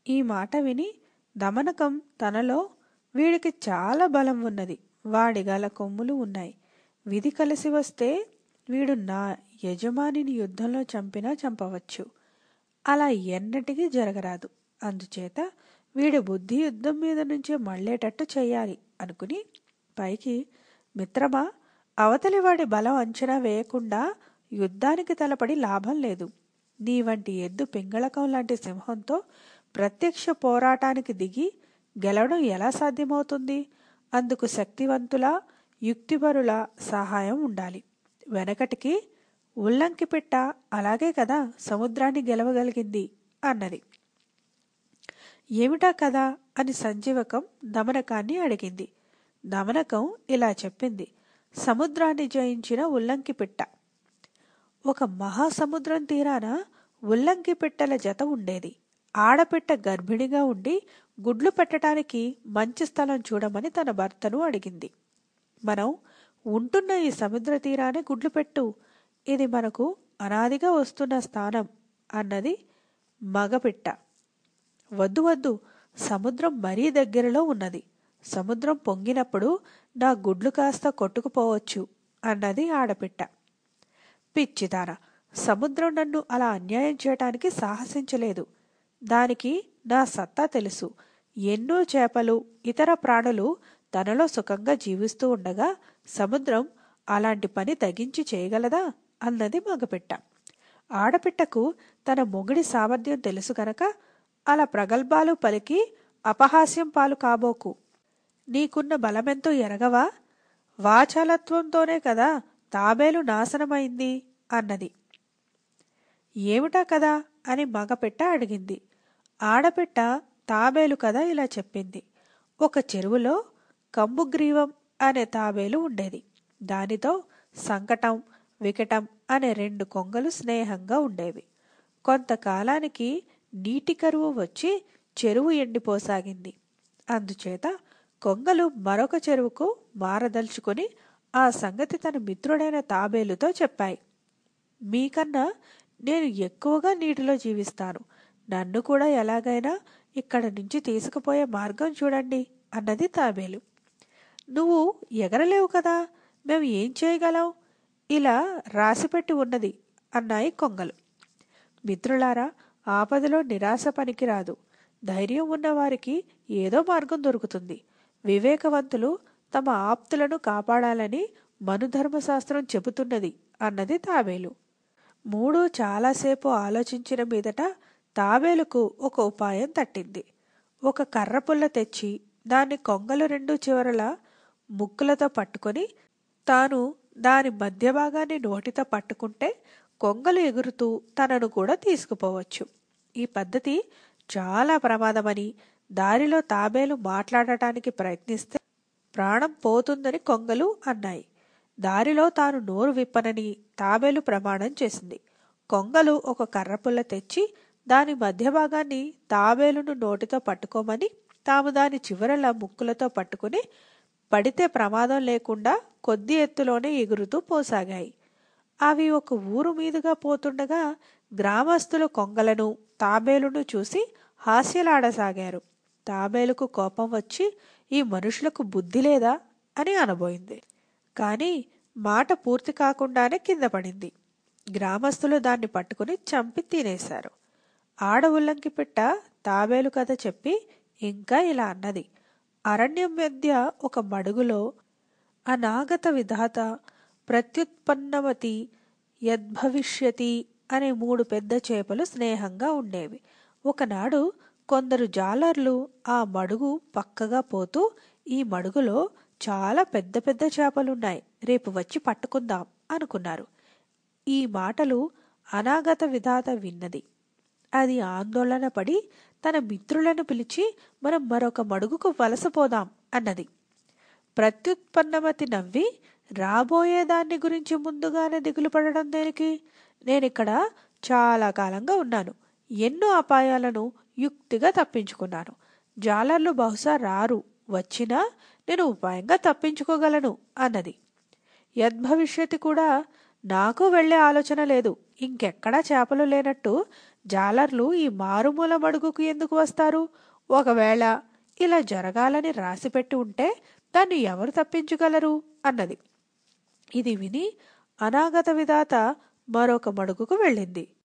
ఈ మాట విని దమనకం తనలో వీడికి చాలా బలం ఉన్నది వాడి గల కొమ్ములు ఉన్నాయి విధి కలిసి వస్తే వీడు నా యజమానిని యుద్ధంలో చంపినా చంపవచ్చు అలా ఎన్నటికీ జరగరాదు అందుచేత వీడి బుద్ధి యుద్ధం మీద నుంచే మళ్ళేటట్టు చేయాలి అనుకుని పైకి మిత్రమా అవతలి వాడి బలం అంచనా వేయకుండా యుద్ధానికి తలపడి లాభం లేదు నీ వంటి ఎద్దు పింగళకం లాంటి సింహంతో ప్రత్యక్ష పోరాటానికి దిగి గెలవడం ఎలా సాధ్యమవుతుంది అందుకు శక్తివంతుల యుక్తిపరుల సహాయం ఉండాలి వెనకటికి ఉల్లంకి పెట్ట అలాగే కదా సముద్రాన్ని గెలవగలిగింది అన్నది ఏమిటా కదా అని సంజీవకం దమనకాన్ని అడిగింది దమనకం ఇలా చెప్పింది సముద్రాన్ని జయించిన ఉల్లంకి పిట్ట ఒక మహాసముద్రం తీరాన ఉల్లంకి పిట్టల జత ఉండేది ఆడపిట్ట గర్భిణిగా ఉండి గుడ్లు పెట్టడానికి మంచి స్థలం చూడమని తన భర్తను అడిగింది మనం ఉంటున్న ఈ సముద్ర తీరానే గుడ్లు పెట్టు ఇది మనకు అనాదిగా వస్తున్న స్థానం అన్నది మగపిట్ట వద్దు వద్దు సముద్రం మరీ దగ్గరలో ఉన్నది సముద్రం పొంగినప్పుడు నా గుడ్లు కాస్త కొట్టుకుపోవచ్చు అన్నది ఆడపిట్ట పిచ్చిదాన సముద్రం నన్ను అలా అన్యాయం చేయటానికి సాహసించలేదు దానికి నా సత్తా తెలుసు ఎన్నో చేపలు ఇతర ప్రాణులు తనలో సుఖంగా జీవిస్తూ ఉండగా సముద్రం అలాంటి పని తగించి చేయగలదా అన్నది మగపిట్ట ఆడపిట్టకు తన మొగుడి సామర్థ్యం తెలుసు గనక అలా ప్రగల్భాలు పలికి అపహాస్యం పాలు కాబోకు నీకున్న బలమెంతో ఎరగవా వాచాలత్వంతోనే కదా తాబేలు నాశనమైంది అన్నది ఏమిటా కదా అని మగపెట్ట అడిగింది ఆడపెట్ట తాబేలు కదా ఇలా చెప్పింది ఒక చెరువులో కంబుగ్రీవం అనే తాబేలు ఉండేది దానితో సంకటం వికటం అనే రెండు కొంగలు స్నేహంగా ఉండేవి కొంతకాలానికి నీటి కరువు వచ్చి చెరువు ఎండిపోసాగింది అందుచేత కొంగలు మరొక చెరువుకు మారదలుచుకొని ఆ సంగతి తన మిత్రుడైన తాబేలుతో చెప్పాయి మీకన్నా నేను ఎక్కువగా నీటిలో జీవిస్తాను నన్ను కూడా ఎలాగైనా ఇక్కడ నుంచి తీసుకుపోయే మార్గం చూడండి అన్నది తాబేలు నువ్వు ఎగరలేవు కదా మేము ఏం చేయగలం ఇలా రాసిపెట్టి ఉన్నది అన్నాయి కొంగలు మిత్రులారా ఆపదలో నిరాశ పనికిరాదు ధైర్యం ఉన్నవారికి ఏదో మార్గం దొరుకుతుంది వివేకవంతులు తమ ఆప్తులను కాపాడాలని మనుధర్మశాస్త్రం చెబుతున్నది అన్నది తాబేలు మూడు చాలాసేపు ఆలోచించిన మీదట తాబేలుకు ఒక ఉపాయం తట్టింది ఒక కర్రపుల్ల తెచ్చి దాన్ని కొంగలు రెండు చివరల ముక్కులతో పట్టుకొని తాను దాని మధ్య భాగాన్ని నోటితో పట్టుకుంటే కొంగలు ఎగురుతూ తనను కూడా తీసుకుపోవచ్చు ఈ పద్ధతి చాలా ప్రమాదమని దారిలో తాబేలు మాట్లాడటానికి ప్రయత్నిస్తే ప్రాణం పోతుందని కొంగలు అన్నాయి దారిలో తాను నోరు విప్పనని తాబేలు ప్రమాణం చేసింది కొంగలు ఒక కర్రపుల్ల తెచ్చి దాని మధ్య భాగాన్ని తాబేలును నోటితో పట్టుకోమని తాము దాని చివరల ముక్కులతో పట్టుకుని పడితే ప్రమాదం లేకుండా కొద్ది ఎత్తులోనే ఎగురుతూ పోసాగాయి అవి ఒక ఊరు మీదుగా పోతుండగా గ్రామస్తులు కొంగలను తాబేలును చూసి హాస్యలాడసాగారు తాబేలుకు కోపం వచ్చి ఈ మనుషులకు బుద్ధి లేదా అని అనబోయింది కానీ మాట పూర్తి కాకుండానే కింద పడింది గ్రామస్తులు దాన్ని పట్టుకుని చంపి తినేశారు ఆడ ఉల్లంకి పిట్ట తాబేలు కథ చెప్పి ఇంకా ఇలా అన్నది అరణ్యం మధ్య ఒక మడుగులో అనాగత విధాత ప్రత్యుత్పన్నవతి యద్భవిష్యతి అనే మూడు పెద్ద చేపలు స్నేహంగా ఉండేవి ఒకనాడు కొందరు జాలర్లు ఆ మడుగు పక్కగా పోతూ ఈ మడుగులో చాలా పెద్ద పెద్ద చేపలున్నాయి రేపు వచ్చి పట్టుకుందాం అనుకున్నారు ఈ మాటలు అనాగత విధాత విన్నది అది ఆందోళన పడి తన మిత్రులను పిలిచి మనం మరొక మడుగుకు వలసపోదాం అన్నది ప్రత్యుత్పన్నమతి నవ్వి రాబోయే దాన్ని గురించి ముందుగానే దిగులు పడడం దేనికి నేనిక్కడ చాలా కాలంగా ఉన్నాను ఎన్నో అపాయాలను యుక్తిగా తప్పించుకున్నాను జాలర్లు బహుశా రారు వచ్చినా నేను ఉపాయంగా తప్పించుకోగలను అన్నది యద్భవిష్యత్తు కూడా నాకు వెళ్లే ఆలోచన లేదు ఇంకెక్కడా చేపలు లేనట్టు జాలర్లు ఈ మారుమూల మడుగుకు ఎందుకు వస్తారు ఒకవేళ ఇలా జరగాలని రాసిపెట్టి ఉంటే దాన్ని ఎవరు తప్పించగలరు అన్నది ఇది విని అనాగత విధాత మరొక మడుగుకు వెళ్ళింది